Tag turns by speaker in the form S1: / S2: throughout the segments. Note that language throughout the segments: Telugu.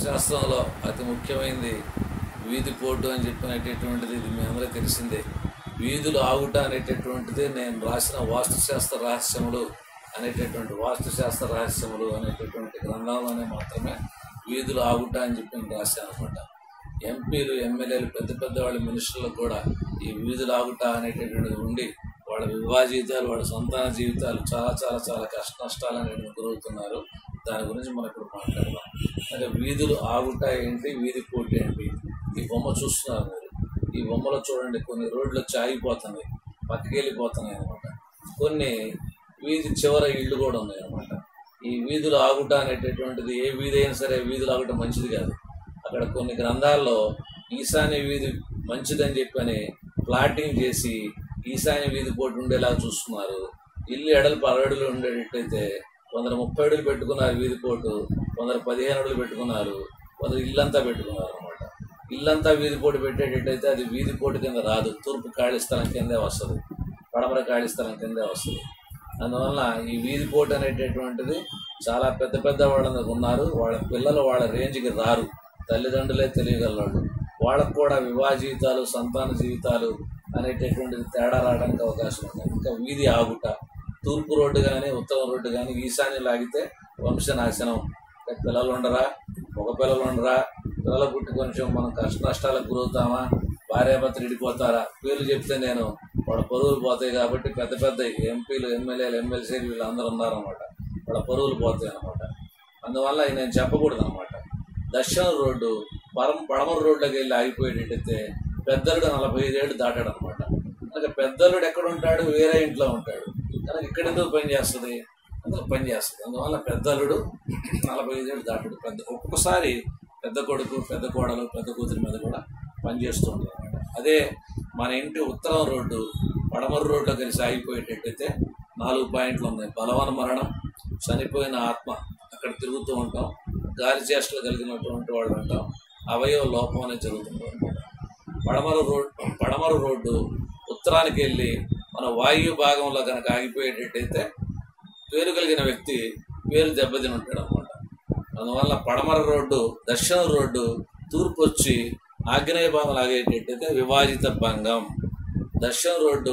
S1: వాస్తుశాస్త్రంలో అతి ముఖ్యమైనది వీధి పోటు అని చెప్పినటువంటిది ఇది మీ అందరికీ తెలిసిందే వీధులు ఆగుట అనేటటువంటిది నేను రాసిన వాస్తుశాస్త్ర రహస్యములు అనేటటువంటి వాస్తుశాస్త్ర రహస్యములు అనేటటువంటి గ్రంథంలోనే మాత్రమే వీధులు ఆగుట అని చెప్పి నేను రాశాను అనమాట ఎంపీలు ఎమ్మెల్యేలు పెద్ద పెద్ద వాళ్ళ మినిస్టర్లకు కూడా ఈ వీధులు ఆగుట అనేటటువంటిది ఉండి వాళ్ళ వివాహ జీవితాలు వాళ్ళ సంతాన జీవితాలు చాలా చాలా చాలా కష్ట నష్టాలు అనేవి గురవుతున్నారు దాని గురించి మనం ఇప్పుడు మాట్లాడదాం అంటే వీధులు ఆగుట ఏంటి వీధి పోటీ ఏంటి ఈ బొమ్మ చూస్తున్నారు మీరు ఈ బొమ్మలో చూడండి కొన్ని రోడ్లు వచ్చి ఆగిపోతున్నాయి పక్కకి వెళ్ళిపోతున్నాయి అనమాట కొన్ని వీధి చివర ఇళ్ళు కూడా ఉన్నాయి అనమాట ఈ వీధులు ఆగుట అనేటటువంటిది ఏ వీధి అయినా సరే వీధులు ఆగుట మంచిది కాదు అక్కడ కొన్ని గ్రంథాల్లో ఈశాన్య వీధి మంచిదని చెప్పని ప్లాటింగ్ చేసి ఈశాన్య వీధి పోటీ ఉండేలా చూస్తున్నారు ఇల్లు ఎడలు అరడులు ఉండేటట్టయితే కొందరు ముప్పై అడుగులు పెట్టుకున్నారు వీధి పోటు కొందరు పదిహేను అడుగులు పెట్టుకున్నారు కొందరు ఇల్లంతా పెట్టుకున్నారు అనమాట ఇల్లంతా వీధి పోటు పెట్టేటట్టయితే అది వీధి పోటు కింద రాదు తూర్పు ఖాళీ స్థలం కిందే వస్తుంది పడమర ఖాళీ స్థలం కిందే వస్తుంది అందువల్ల ఈ వీధి పోటు అనేటటువంటిది చాలా పెద్ద పెద్ద వాళ్ళందరూ ఉన్నారు వాళ్ళ పిల్లలు వాళ్ళ రేంజ్కి రారు తల్లిదండ్రులే తెలియగలవాళ్ళు వాళ్ళకు కూడా వివాహ జీవితాలు సంతాన జీవితాలు అనేటటువంటిది తేడా రావడానికి అవకాశం ఉంది ఇంకా వీధి ఆగుట తూర్పు రోడ్డు కానీ ఉత్తరం రోడ్డు కానీ ఈశాన్యం లాగితే వంశనాశనం అంటే పిల్లలు ఉండరా మగ పిల్లలు ఉండరా పిల్లలు పుట్టి కొంచెం మనం కష్ట నష్టాలకు గురవుతామా భార్యాభర్తలు ఇడిపోతారా పేర్లు చెప్తే నేను వాళ్ళ పరువులు పోతాయి కాబట్టి పెద్ద పెద్ద ఎంపీలు ఎమ్మెల్యేలు ఎమ్మెల్సీలు వీళ్ళందరూ ఉన్నారనమాట వాళ్ళ పరువులు పోతాయి అనమాట అందువల్ల ఇవి నేను చెప్పకూడదు అనమాట దక్షిణ రోడ్డు పరం పడమర రోడ్లోకి వెళ్ళి ఆగిపోయేటట్టయితే పెద్దలుడు నలభై ఐదేళ్ళు దాటాడు అనమాట కనుక పెద్దలుడు ఎక్కడ ఉంటాడు వేరే ఇంట్లో ఉంటాడు కనుక ఇక్కడ ఎందుకు పని చేస్తుంది అందులో పని చేస్తుంది అందువల్ల పెద్దలుడు నలభై ఐదేళ్ళు దాటాడు పెద్ద ఒక్కొక్కసారి పెద్ద కొడుకు పెద్ద కోడలు పెద్ద కూతురి మీద కూడా పనిచేస్తూ ఉంటుంది అనమాట అదే మన ఇంటి ఉత్తరం రోడ్డు పడమర రోడ్లో కలిసి ఆగిపోయేటట్టయితే నాలుగు పాయింట్లు ఉన్నాయి బలవన మరణం చనిపోయిన ఆత్మ అక్కడ తిరుగుతూ ఉంటాం గాలి చేష్టలు కలిగినటువంటి వాళ్ళు ఉంటాం అవయవ లోపం అనేది జరుగుతుంది అనమాట పడమర రోడ్ పడమర రోడ్డు ఉత్తరానికి వెళ్ళి మన వాయు భాగంలో కనుక ఆగిపోయేటట్టయితే పేరు కలిగిన వ్యక్తి పేరు దెబ్బతిని ఉంటాడు అనమాట అందువల్ల పడమర రోడ్డు దక్షిణ రోడ్డు తూర్పు వచ్చి ఆగ్నేయ భాగం లాగేటట్టయితే వివాజిత భంగం దక్షిణ రోడ్డు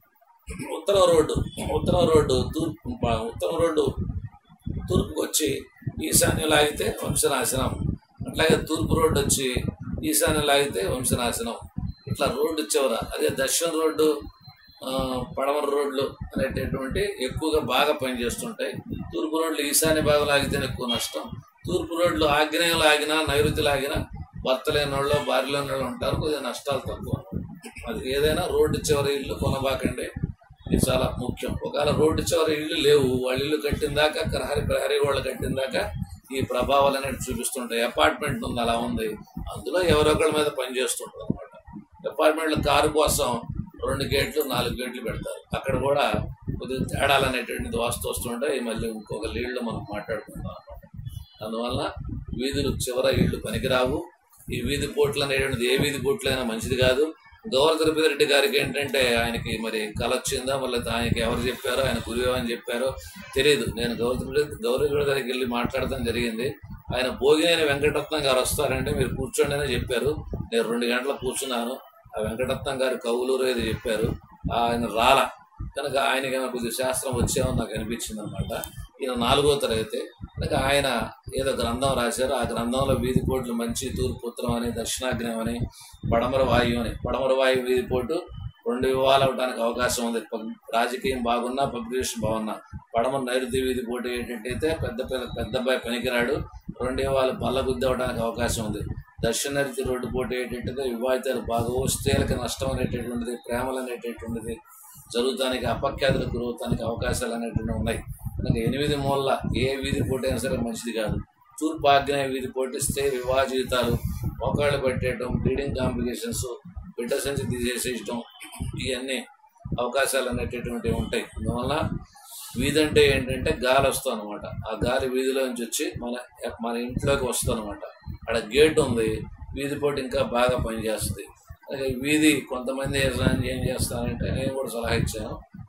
S1: ఉత్తరం రోడ్డు ఉత్తరం రోడ్డు తూర్పు ఉత్తరం రోడ్డు తూర్పుకు వచ్చి ఈశాన్యం లాగితే వంశనాశనం అట్లాగే తూర్పు రోడ్డు వచ్చి ఈశాన్యం లాగితే వంశనాశనం ఇట్లా రోడ్డు చివర అదే దక్షిణ రోడ్డు ఆ, పడమర రోడ్లు అనేటటువంటి ఎక్కువగా బాగా పనిచేస్తుంటాయి తూర్పు రోడ్లు ఈశాన్య భాగం లాగితేనే ఎక్కువ నష్టం తూర్పు రోడ్లు ఆగ్నేయం లాగినా నైరుతి లాగినా భర్త లేని వాళ్ళు భార్య లేని వాళ్ళు ఉంటారు కొద్దిగా నష్టాలు తక్కువ అది ఏదైనా రోడ్డు చివరి ఇల్లు కొనబాకండి ఇది చాలా ముఖ్యం ఒకవేళ రోడ్డు చివరి ఇల్లు లేవు వాళ్ళ ఇల్లు కట్టిన దాకా ప్రహరీ ప్రహరీ వాళ్ళు కట్టిన దాకా ఈ ప్రభావాలు అనేవి చూపిస్తుంటాయి అపార్ట్మెంట్ ఉంది అలా ఉంది అందులో ఎవరొకళ్ళ మీద పని చేస్తుంటారు అనమాట అపార్ట్మెంట్లో కారు కోసం రెండు గేట్లు నాలుగు గేట్లు పెడతారు అక్కడ కూడా కొద్దిగా తేడాలు అనేటువంటిది వాస్తు వస్తుంటాయి మళ్ళీ ఇంకొక లీడ్లో మనం మాట్లాడుకుందాం అనమాట అందువల్ల వీధులు చివర ఇళ్ళు పనికిరావు ఈ వీధి పోట్లు అనేటువంటిది ఏ వీధి పోట్లైనా మంచిది కాదు గౌరవ తిరుపతి రెడ్డి గారికి ఏంటంటే ఆయనకి మరి కళ వచ్చిందా మళ్ళీ ఆయనకి ఎవరు చెప్పారో ఆయన గురువు అని చెప్పారో తెలియదు నేను గౌరవ తిరుపతి గౌరవ గారి దగ్గరికి వెళ్ళి మాట్లాడటం జరిగింది ఆయన భోగినేని వెంకటరత్నం గారు వస్తారంటే మీరు కూర్చోండి అని చెప్పారు నేను రెండు గంటలు కూర్చున్నాను ఆ వెంకటరత్నం గారు కవులూరు ఏదో చెప్పారు ఆయన రాల కనుక ఆయనకి ఏమైనా కొద్దిగా శాస్త్రం వచ్చేమో నాకు అనిపించింది అనమాట ఈయన నాలుగో తరగతి కనుక ఆయన ఏదో గ్రంథం రాశారు ఆ గ్రంథంలో వీధి పోట్లు మంచి తూర్పు ఉత్తరం అని దక్షిణాగ్నేయం అని పడమర వాయువు అని పడమర వాయువు వీధి పోటు రెండు వివాహాలు అవడానికి అవకాశం ఉంది పబ్- రాజకీయం బాగున్నా పబ్లికేషన్ బాగున్నా పడమర నైరుతి వీధి పోటీ ఏంటంటే పెద్ద పిల్ల పెద్ద అబ్బాయి పనికిరాడు రెండు వివాహాలు బల్ల బుద్ధి అవడానికి అవకాశం ఉంది దక్షిణ నైరుతి రోడ్డు పోటీ ఏంటంటే వివాహితాలు బాగో స్త్రీలకు నష్టం అనేటటువంటిది ప్రేమలు అనేటటువంటిది జరుగుతానికి అపఖ్యాతులకు గురవుతానికి అవకాశాలు అనేటువంటివి ఉన్నాయి కనుక ఎనిమిది మూల ఏ వీధి పోటీ అయినా సరే మంచిది కాదు తూర్పు ఆగ్నేయ వీధి పోటీస్తే వివాహ జీవితాలు మోకాళ్ళు పెట్టేయటం బ్లీడింగ్ కాంప్లికేషన్స్ బిడ్డ సంచి తీసేసేయటం ఇవన్నీ అవకాశాలు అనేటటువంటివి ఉంటాయి అందువల్ల వీధి అంటే ఏంటంటే గాలి వస్తుంది అనమాట ఆ గాలి వీధిలో నుంచి వచ్చి మన మన ఇంట్లోకి వస్తుంది అనమాట అక్కడ గేట్ ఉంది వీధి పోటీ ఇంకా బాగా పనిచేస్తుంది అలాగే వీధి కొంతమంది యజమాని ఏం చేస్తారంటే నేను కూడా సలహా ఇచ్చాను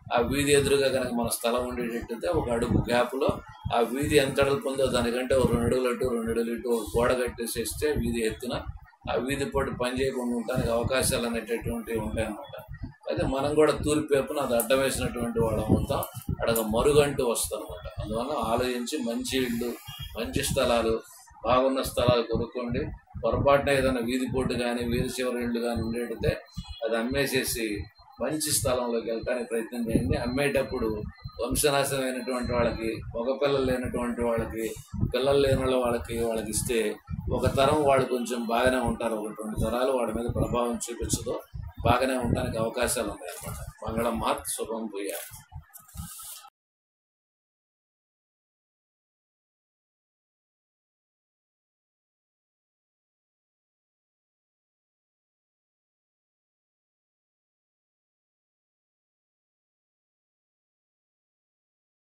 S1: ఆ వీధి ఎదురుగా కనుక మన స్థలం ఉండేటట్టయితే ఒక అడుగు గ్యాప్లో ఆ వీధి ఎంత అడుగు ఉందో దానికంటే ఒక రెండు అడుగులు అటు రెండు అడుగులు ఇటు ఒక గోడ కట్టేసేస్తే వీధి ఎత్తున ఆ వీధి పొట్టు పని చేయకుండా ఉండడానికి అవకాశాలు అనేటటువంటివి ఉంటాయన్నమాట అయితే మనం కూడా తూర్పు వైపున అది అడ్డం వేసినటువంటి వాళ్ళం మొత్తం అడగ మరుగంటూ వస్తుంది అనమాట అందువల్ల ఆలోచించి మంచి ఇళ్ళు మంచి స్థలాలు బాగున్న స్థలాలు కొనుక్కోండి పొరపాటున ఏదైనా వీధి పోటు కానీ వీధి చివరి ఇళ్ళు కానీ ఉండేటైతే అది అమ్మేసేసి మంచి స్థలంలోకి వెళ్ళడానికి ప్రయత్నం చేయండి అమ్మేటప్పుడు వంశనాశనమైనటువంటి వాళ్ళకి మగ పిల్లలు లేనటువంటి వాళ్ళకి పిల్లలు లేని వాళ్ళ వాళ్ళకి వాళ్ళకి ఇస్తే ఒక తరం వాళ్ళు కొంచెం బాగానే ఉంటారు ఒక రెండు తరాలు వాడి మీద ప్రభావం చూపించదు బాగానే ఉండడానికి అవకాశాలు ఉన్నాయి అన్నమాట మంగళం మహత్ శుభం పోయాలి